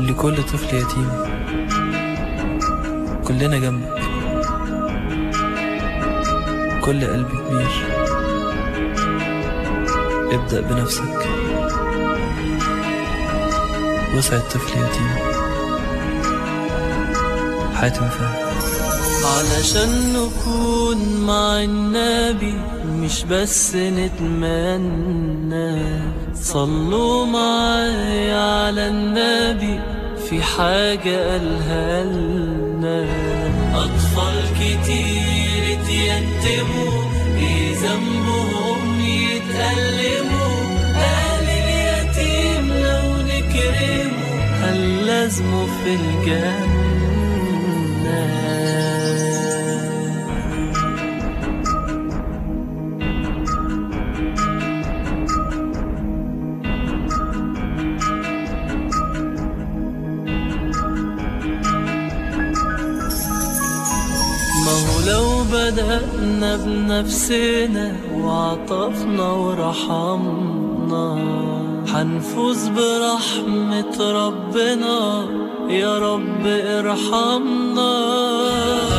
لكل طفل يتيم كلنا جنبك كل قلب كبير ابدأ بنفسك وسع الطفل يتيم حاتم فهمي علشان نكون مع النبي مش بس نتمنى صلوا معايا على النبي في حاجة قالها لنا أطفال كتير اتيتموا ايه ذنبهم يتألموا أهل اليتيم لو نكرمه هل لازمه في الجنة ما هو لو بدأنا بنفسنا وعطفنا ورحمنا حنفوز برحمة ربنا يا رب ارحمنا